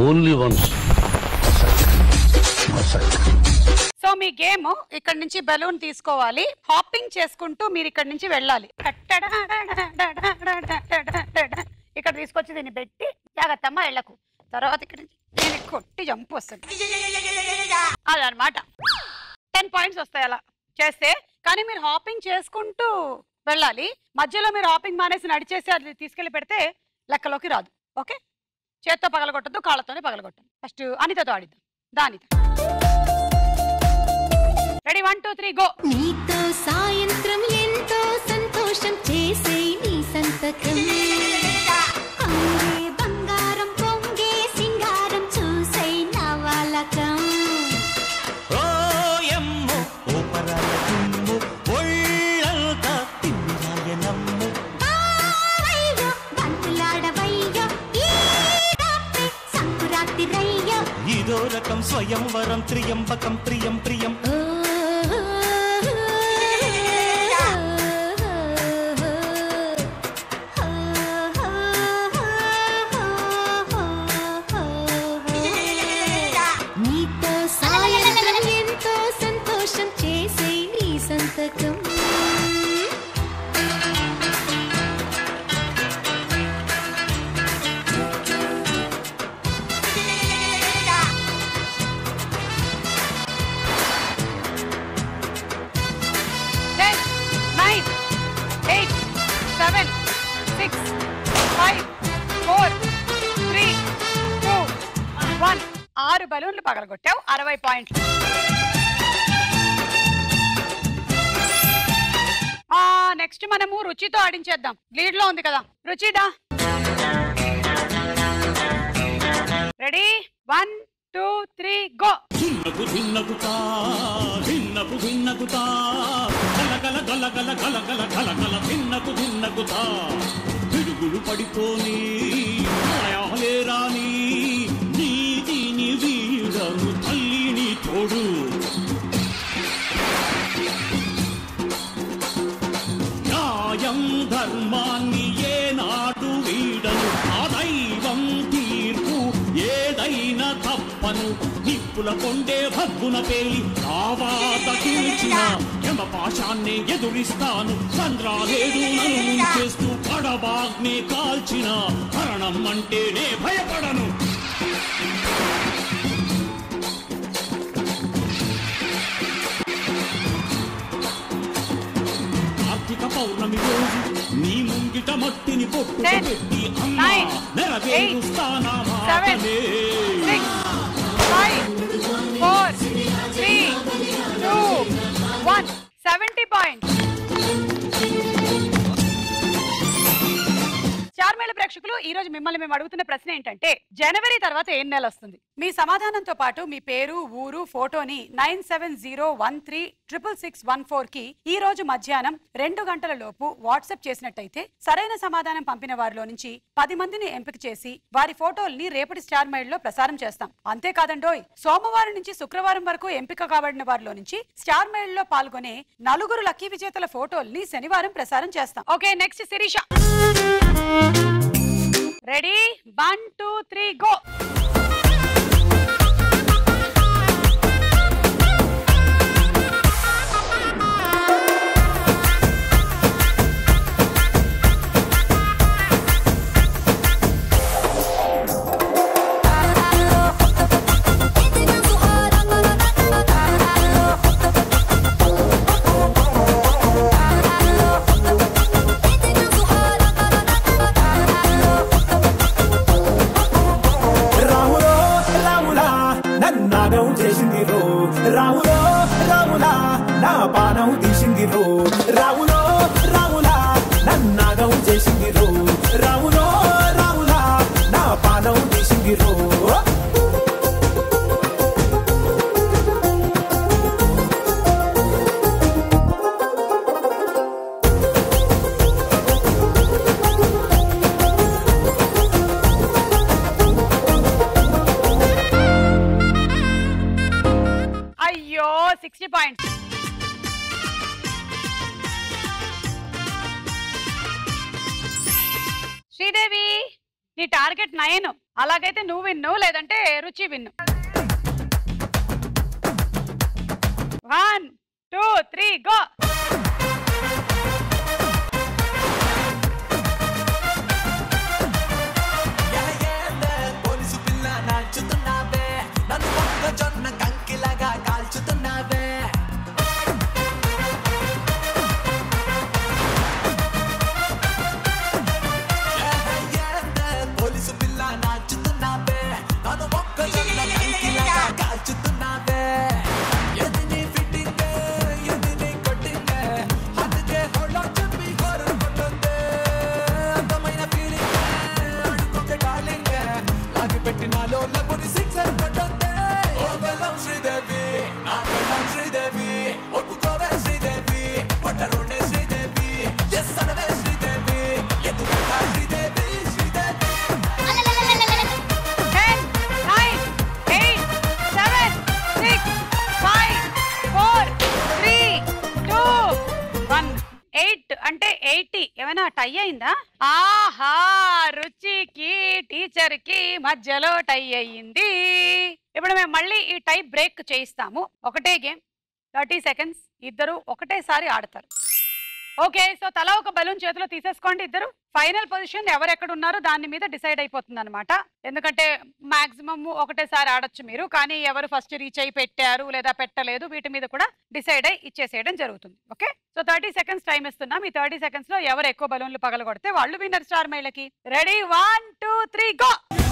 Only once so మీ game ఇక్కడ నుంచి బెలూన్ తీసుకోవాలి హాపింగ్ చేసుకుంటూ మీరు ఇక్కడ నుంచి వెళ్ళాలి ఇక్కడ తీసుకొచ్చి దీన్ని పెట్టి జాగ్రత్తమ్మ వెళ్ళకు తర్వాత ఇక్కడ నుంచి దీన్ని కొట్టి జంపు వస్తుంది అదనమాట టెన్ పాయింట్స్ వస్తాయి అలా చేస్తే కానీ మీరు హాపింగ్ చేసుకుంటూ వెళ్ళాలి మధ్యలో మీరు హాపింగ్ మానేసి నడిచేసి అది తీసుకెళ్లి పెడితే లెక్కలోకి రాదు ఓకే చేత్తో పగలగొట్టద్దు కాళ్ళతోనే పగలగొట్టదు ఫస్ట్ అనితతో ఆడిద్దాం దానితో ready one two three go నీతో సాయంత్రం ఎంతో సంతోషం చేసే నీ సంతకం అంగే బంగారం పొంగే సింగారం చూసే నవలకం ఓయమ్మో ఓపరాల తుమ్ము ఒళ్ళంతా తిమ్మాయనమ్ము బావయ్యో బంతులాడవయ్యో ఈ రాత్రి సంకురాత్రి రయ్యో ఇదో రకం స్వయంవరం త్రియంబకం ప్రియం ప్రియం నీతో సాయంత్రం ఎంతో సంతోషం చేసే నీ సంతకం ten nine eight seven six five four three two one ఆరు బలూన్లు పగలగొట్టావు అరవై పాయింట్లు నెక్స్ట్ మనము రుచితో ఆడించేద్దాం లీడ్ లో ఉంది కదా రుచిదా ready one two three go ధిన్నకు ధిన్నకుతా ధిన్నకు ధిన్నకుతా గలగల గలగల గలగల గలగల ధిన్నకు ధిన్నకుతా పిడుగులు పడిపోని మాయాలే రాని నీతిని వీడను తల్లిని తోడు న్యాయం ధర్మాన్ని ఏనాడు వీడను ఆ దైవం తీర్పు ఏదైనా తప్పను నిప్పుల కొండే భగ్గున పేలి ఆవాత తీర్చిన యమ పాశాన్ని ఎదురిస్తాను చంద్రాలేడు నన్ను ముంచేస్తూ పడబాగ్నే కాల్చిన మరణం అంటేనే భయపడను కార్తీక పౌర్ణమి రోజు నీ ముంగిట మట్టిని పొట్టు Ten, పెట్టి అమ్మా nine, నెరవేరుస్తానా seven, మాటలే six, five, four, three, two, one. Seventy point చార్మేళ ప్రేక్షకులు ఈ రోజు మిమ్మల్ని మేము అడుగుతున్న ప్రశ్న ఏంటంటే జనవరి తర్వాత ఏం నెల వస్తుంది మీ సమాధానంతో పాటు మీ పేరు ఊరు ఫోటోని nine seven zero one three triple six one four కి ఈ రోజు మధ్యాహ్నం రెండు గంటల లోపు వాట్సాప్ చేసినట్టయితే సరైన సమాధానం పంపిన వారిలో నుంచి పది మందిని ఎంపిక చేసి వారి ఫోటోల్ని రేపటి స్టార్ మైల్ లో ప్రసారం చేస్తాం అంతేకాదండోయ్ సోమవారం నుంచి శుక్రవారం వరకు ఎంపిక కాబడిన వారిలో నుంచి స్టార్ మైల్ లో పాల్గొనే నలుగురు లక్కీ విజేతల ఫోటోల్ని శనివారం ప్రసారం చేస్తాం okay next Sirisha ready one two three go రాములో రాములా నన్నాగం చేసింది రో రాములో రాములా నా పానం తీసింది రో రాములో రాములా నన్నాగం చేసింది రో రాములో రాములా నా పానం తీసింది రో అయ్యో సిక్స్టీ పాయింట్స్ శ్రీదేవి నీ టార్గెట్ నైన్ అలాగైతే నువ్వు విన్ను లేదంటే Ruchi win one two three go police పిల్ల నాచుతున్నావే నన్ను మొక్కజొన్న కంకిలాగా కాల్చుతున్నావే పోలీసు పిల్ల నాచుతున్నావే నన్ను మొక్కజొన్న కంకిలాగా కాల్చుతున్నావే ఎది నీ ఫిట్టింగ్ ఎది నీ కొట్టింగ్ అందుకే హోళ్ళో చెప్పి హోరర్ కొట్టుందే అందమైన ఫీలింగ్ అడుగుకే డార్లింగ్ లాగి పెట్టినాలో లబుని సిక్సర్ కొట్టుందే ఓ బెల్లం శ్రీదేవి నా బెల్లం శ్రీదేవి ఒప్పుకోవే శ్రీదేవి ఒట్టరుండే శ్రీదేవి ఎస్ అనవే శ్రీదేవి ఎదుగుతా Sridevi Sridevi ten nine eight seven six five four three two one eight అంటే ఎయిటీ ఏమైనా టై అయిందా ఆహా రుచికి టీచర్ కి మధ్యలో టై అయ్యింది ఇప్పుడు మేము మళ్ళీ ఈ టై బ్రేక్ చేయిస్తాము ఒకటే గేమ్ థర్టీ సెకండ్స్ ఇద్దరు ఒకటేసారి ఆడతారు ఓకే సో తలా ఒక బలూన్ చేతిలో తీసేసుకోండి ఇద్దరు ఫైనల్ పొజిషన్ ఎవరు ఎక్కడ ఉన్నారో దాని మీద డిసైడ్ అయిపోతుంది అనమాట ఎందుకంటే మాక్సిమం ఒకటేసారి ఆడొచ్చు మీరు కానీ ఎవరు ఫస్ట్ రీచ్ అయి పెట్టారు లేదా పెట్టలేదు వీటి మీద కూడా డిసైడ్ అయి ఇచ్చేసేయడం జరుగుతుంది okay so thirty seconds time ఇస్తున్నాం ఈ థర్టీ సెకండ్స్ లో ఎవరు ఎక్కువ బలూన్లు పగలగొడితే వాళ్ళు విన్నర్ స్టార్ మైళ్ళకి ready one two three go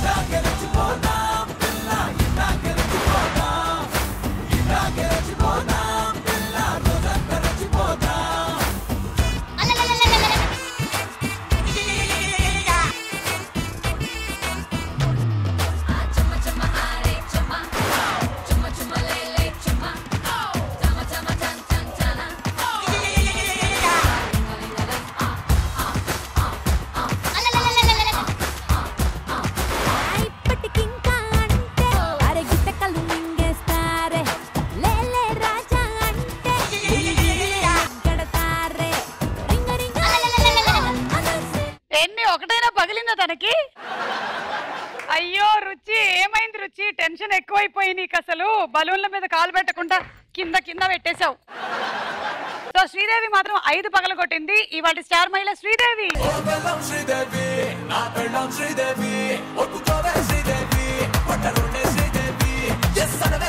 ఇప్పటికింకా అంటే అరగిత కళ్ళు మింగేస్తారే లేలే రాజా అంటే గడతారే రింగ రింగ అనల్సి ఎన్ని ఒకటైనా పగిలిందా తనకి అయ్యో రుచి ఏమైంది రుచి టెన్షన్ ఎక్కువైపోయి నీకు అసలు బలూన్ల మీద కాలు పెట్టకుండా కింద కింద పెట్టేశావు సో శ్రీదేవి మాత్రం ఐదు పగల కొట్టింది ఇవాటి స్టార్ మహిళ శ్రీదేవి ఓ బెల్లం శ్రీదేవి నా బెల్లం శ్రీదేవి ఒప్పుకోవే శ్రీదేవి ఒట్టరుండే శ్రీదేవి ఎస్ అనవే